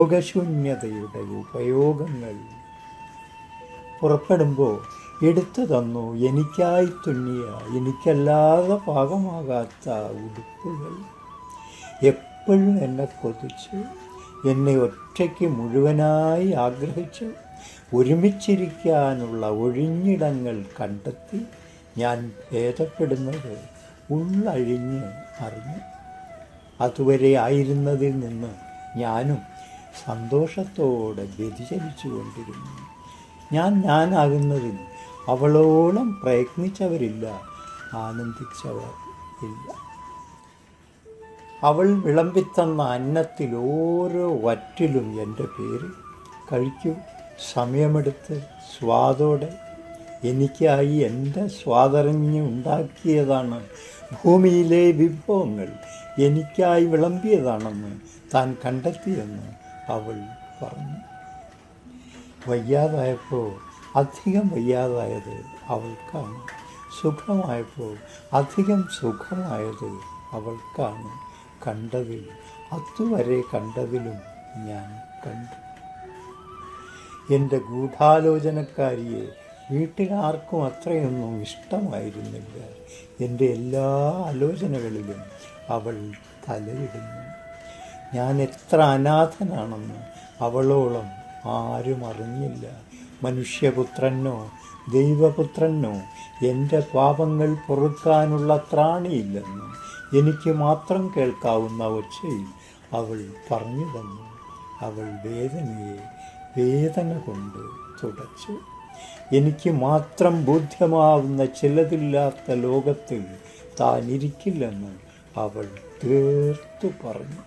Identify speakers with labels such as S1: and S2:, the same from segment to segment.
S1: ഉപയോഗശൂന്യതയുടെ ഉപയോഗങ്ങൾ പുറപ്പെടുമ്പോൾ എടുത്തു തന്നു എനിക്കായി തുന്നിയ എനിക്കല്ലാതെ പാകമാകാത്ത ഉടുപ്പുകൾ എപ്പോഴും എന്നെ കൊതിച്ച് എന്നെ ഒറ്റയ്ക്ക് മുഴുവനായി ആഗ്രഹിച്ച് ഒരുമിച്ചിരിക്കാനുള്ള ഒഴിഞ്ഞിടങ്ങൾ കണ്ടെത്തി ഞാൻ ഭേദപ്പെടുന്നത് ഉള്ളഴിഞ്ഞ് അറിഞ്ഞു അതുവരെ ആയിരുന്നതിൽ നിന്ന് ഞാനും സന്തോഷത്തോടെ വ്യതിചലിച്ചു കൊണ്ടിരുന്നു ഞാൻ ഞാനാകുന്നതിൽ അവളോളം പ്രയത്നിച്ചവരില്ല ആനന്ദിച്ചവർ ഇല്ല അവൾ വിളമ്പിത്തന്ന അന്നത്തിൽ ഓരോ വറ്റിലും എൻ്റെ പേര് കഴിക്കൂ സമയമെടുത്ത് സ്വാദോടെ എനിക്കായി എൻ്റെ സ്വാതറിഞ്ഞ് ഉണ്ടാക്കിയതാണ് ഭൂമിയിലെ വിഭവങ്ങൾ എനിക്കായി വിളമ്പിയതാണെന്ന് താൻ കണ്ടെത്തിയെന്ന് അവൾ പറഞ്ഞു വയ്യാതായപ്പോൾ അധികം വയ്യാതായത് അവൾക്കാണ് സുഖമായപ്പോൾ അധികം സുഖമായത് അവൾക്കാണ് കണ്ടതിൽ അതുവരെ കണ്ടതിലും ഞാൻ കണ്ടു എൻ്റെ ഗൂഢാലോചനക്കാരിയെ വീട്ടിലാർക്കും അത്രയൊന്നും ഇഷ്ടമായിരുന്നില്ല എൻ്റെ എല്ലാ ആലോചനകളിലും അവൾ തലയിടുന്നു ഞാൻ എത്ര അനാഥനാണെന്ന് അവളോളം ആരും അറിഞ്ഞില്ല മനുഷ്യപുത്രനോ ദൈവപുത്രനോ എൻ്റെ പാപങ്ങൾ പൊറുക്കാനുള്ള ത്രാണിയില്ലെന്ന് എനിക്ക് മാത്രം കേൾക്കാവുന്ന ഒച്ചയിൽ അവൾ പറഞ്ഞു തന്നു അവൾ വേദനയെ വേദന കൊണ്ട് തുടച്ചു എനിക്ക് മാത്രം ബോധ്യമാവുന്ന ചിലതില്ലാത്ത ലോകത്തിൽ താൻ ഇരിക്കില്ലെന്ന് അവൾ തീർത്തു പറഞ്ഞു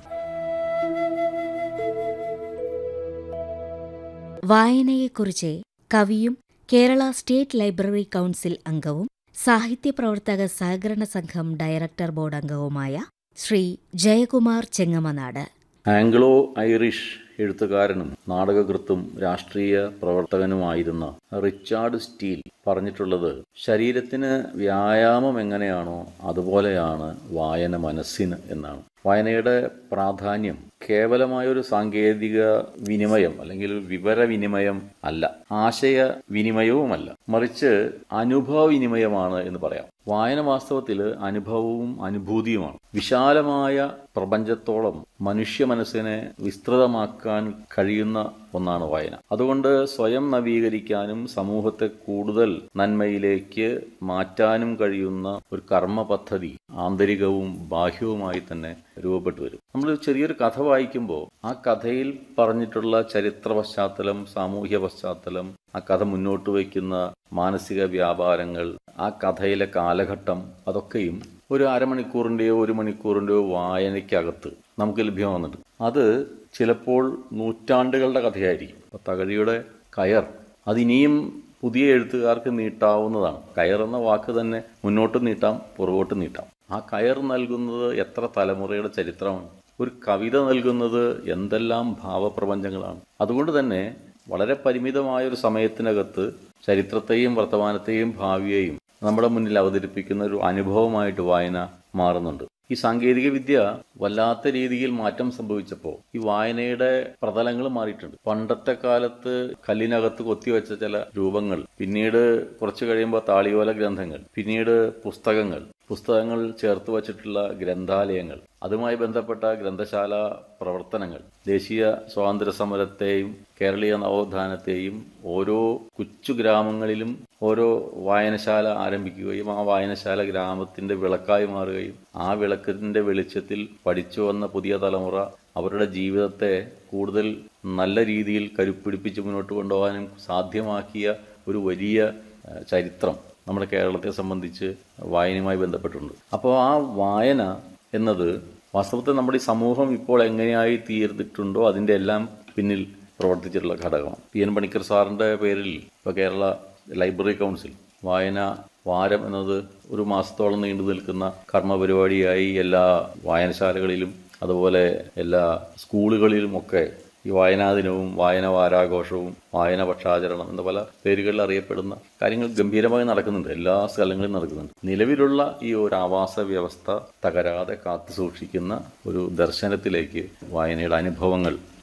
S2: വായനയെക്കുറിച്ച് കവിയും കേരള സ്റ്റേറ്റ് ലൈബ്രറി കൗൺസിൽ അംഗവും സാഹിത്യപ്രവർത്തക സഹകരണ സംഘം ഡയറക്ടർ ബോർഡ് അംഗവുമായ ശ്രീ ജയകുമാർ ചെങ്ങമനാട്
S3: ആംഗ്ലോ ഐറിഷ് എഴുത്തുകാരനും നാടകകൃത്തും രാഷ്ട്രീയ പ്രവർത്തകനുമായിരുന്ന റിച്ചാർഡ് സ്റ്റീൽ പറഞ്ഞിട്ടുള്ളത് ശരീരത്തിന് വ്യായാമം എങ്ങനെയാണോ അതുപോലെയാണ് വായന മനസ്സിന് എന്നാണ് വായനയുടെ പ്രാധാന്യം കേവലമായൊരു സാങ്കേതിക വിനിമയം അല്ലെങ്കിൽ വിവരവിനിമയം അല്ല ആശയ വിനിമയവുമല്ല മറിച്ച് അനുഭവ വിനിമയമാണ് എന്ന് പറയാം വായന വാസ്തവത്തിൽ അനുഭവവും അനുഭൂതിയുമാണ് വിശാലമായ പ്രപഞ്ചത്തോളം മനുഷ്യ മനസ്സിനെ വിസ്തൃതമാക്കാൻ കഴിയുന്ന ഒന്നാണ് വായന അതുകൊണ്ട് സ്വയം നവീകരിക്കാനും സമൂഹത്തെ കൂടുതൽ നന്മയിലേക്ക് മാറ്റാനും കഴിയുന്ന ഒരു കർമ്മ പദ്ധതി ആന്തരികവും ബാഹ്യവുമായി തന്നെ രൂപപ്പെട്ടു വരും നമ്മൾ ചെറിയൊരു കഥ വായിക്കുമ്പോൾ ആ കഥയിൽ പറഞ്ഞിട്ടുള്ള ചരിത്ര പശ്ചാത്തലം സാമൂഹ്യ പശ്ചാത്തലം ആ കഥ മുന്നോട്ട് വയ്ക്കുന്ന മാനസിക വ്യാപാരങ്ങൾ ആ കഥയിലെ കാലഘട്ടം അതൊക്കെയും ഒരു അരമണിക്കൂറിൻ്റെയോ ഒരു മണിക്കൂറിൻ്റെയോ വായനയ്ക്കകത്ത് നമുക്ക് ലഭ്യമാകുന്നുണ്ട് അത് ചിലപ്പോൾ നൂറ്റാണ്ടുകളുടെ കഥയായിരിക്കും അപ്പോൾ തകഴിയുടെ കയർ അതിനിയും പുതിയ എഴുത്തുകാർക്ക് നീട്ടാവുന്നതാണ് കയർ എന്ന വാക്ക് തന്നെ മുന്നോട്ട് നീട്ടാം പുറകോട്ട് നീട്ടാം ആ കയർ നൽകുന്നത് എത്ര തലമുറയുടെ ചരിത്രമാണ് ഒരു കവിത നൽകുന്നത് എന്തെല്ലാം ഭാവപ്രപഞ്ചങ്ങളാണ് അതുകൊണ്ട് തന്നെ വളരെ പരിമിതമായ ഒരു സമയത്തിനകത്ത് ചരിത്രത്തെയും വർത്തമാനത്തെയും ഭാവിയെയും നമ്മുടെ മുന്നിൽ അവതരിപ്പിക്കുന്ന ഒരു അനുഭവമായിട്ട് വായന മാറുന്നുണ്ട് ഈ സാങ്കേതിക വിദ്യ വല്ലാത്ത രീതിയിൽ മാറ്റം സംഭവിച്ചപ്പോൾ ഈ വായനയുടെ പ്രതലങ്ങൾ മാറിയിട്ടുണ്ട് പണ്ടത്തെ കാലത്ത് കല്ലിനകത്ത് കൊത്തിവെച്ച ചില രൂപങ്ങൾ പിന്നീട് കുറച്ചു കഴിയുമ്പോൾ താളിയോല ഗ്രന്ഥങ്ങൾ പിന്നീട് പുസ്തകങ്ങൾ പുസ്തകങ്ങൾ ചേർത്ത് വച്ചിട്ടുള്ള ഗ്രന്ഥാലയങ്ങൾ അതുമായി ബന്ധപ്പെട്ട ഗ്രന്ഥശാല പ്രവർത്തനങ്ങൾ ദേശീയ സ്വാതന്ത്ര്യ സമരത്തെയും കേരളീയ നവോത്ഥാനത്തെയും ഓരോ കൊച്ചു ഗ്രാമങ്ങളിലും ഓരോ വായനശാല ആരംഭിക്കുകയും ആ വായനശാല ഗ്രാമത്തിന്റെ വിളക്കായി മാറുകയും ആ വിളക്കിന്റെ വെളിച്ചത്തിൽ പഠിച്ചു വന്ന പുതിയ തലമുറ അവരുടെ ജീവിതത്തെ കൂടുതൽ നല്ല രീതിയിൽ കരുപ്പിടിപ്പിച്ച് മുന്നോട്ട് കൊണ്ടുപോകാനും സാധ്യമാക്കിയ ഒരു വലിയ ചരിത്രം നമ്മുടെ കേരളത്തെ സംബന്ധിച്ച് വായനയുമായി ബന്ധപ്പെട്ടിട്ടുണ്ട് അപ്പോൾ ആ വായന എന്നത് വാസ്തവത്തിൽ നമ്മുടെ ഈ സമൂഹം ഇപ്പോൾ എങ്ങനെയായി തീർന്നിട്ടുണ്ടോ അതിൻ്റെ എല്ലാം പിന്നിൽ പ്രവർത്തിച്ചിട്ടുള്ള ഘടകമാണ് പി എൻ പണിക്കർ സാറിൻ്റെ പേരിൽ ഇപ്പോൾ കേരള ലൈബ്രറി കൗൺസിൽ വായന വാരം എന്നത് ഒരു മാസത്തോളം നീണ്ടു നിൽക്കുന്ന കർമ്മ പരിപാടിയായി എല്ലാ വായനശാലകളിലും അതുപോലെ എല്ലാ സ്കൂളുകളിലുമൊക്കെ ഈ വായനാ ദിനവും വായന വാരാഘോഷവും വായന പക്ഷാചരണം എന്ന പല പേരുകളിൽ അറിയപ്പെടുന്ന കാര്യങ്ങൾ ഗംഭീരമായി നടക്കുന്നുണ്ട് എല്ലാ സ്ഥലങ്ങളിലും നടക്കുന്നുണ്ട് നിലവിലുള്ള ഈ ഒരു ആവാസ വ്യവസ്ഥ തകരാതെ കാത്തു സൂക്ഷിക്കുന്ന ഒരു ദർശനത്തിലേക്ക് വായനയുടെ അനുഭവങ്ങൾ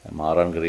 S3: മാറാൻ കഴിയ